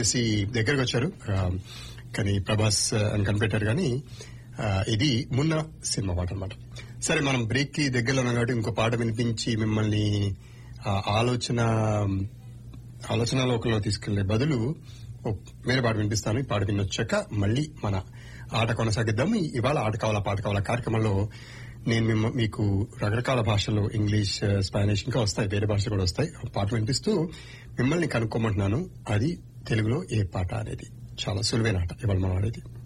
చేసి దగ్గరకు వచ్చారు ఆ, కానీ ప్రభాస్ అని కనిపెట్టారు కానీ ఆ, ఇది మున్న సినిమా పాట అనమాట సరే మనం బ్రేక్ కి దగ్గరలో ఉన్నాం కాబట్టి ఇంకో పాట వినిపించి మిమ్మల్ని ఆ, ఆలోచన ఆలోచనలోకంలో తీసుకెళ్లే బదులు ఓ వేరే పాట వినిపిస్తాను ఈ పాట వినొచ్చాక మళ్ళీ మన ఆట కొనసాగిద్దాం ఈ- ఇవాళ ఆట కావాలా పాట కావాలా కార్యక్రమంలో నేను మిమ్మ- మీకు రకరకాల భాషల్లో ఇంగ్లీష్ ఆ, స్పానిష్ ఇంకా వస్తాయి వేరే భాష కూడా వస్తాయి ఆ పాట వినిపిస్తూ మిమ్మల్ని కనుక్కోమంటున్నాను అది తెలుగులో ఏ పాట అనేది చాలా సులువైన ఆట ఇవాళ మనం ఆడేది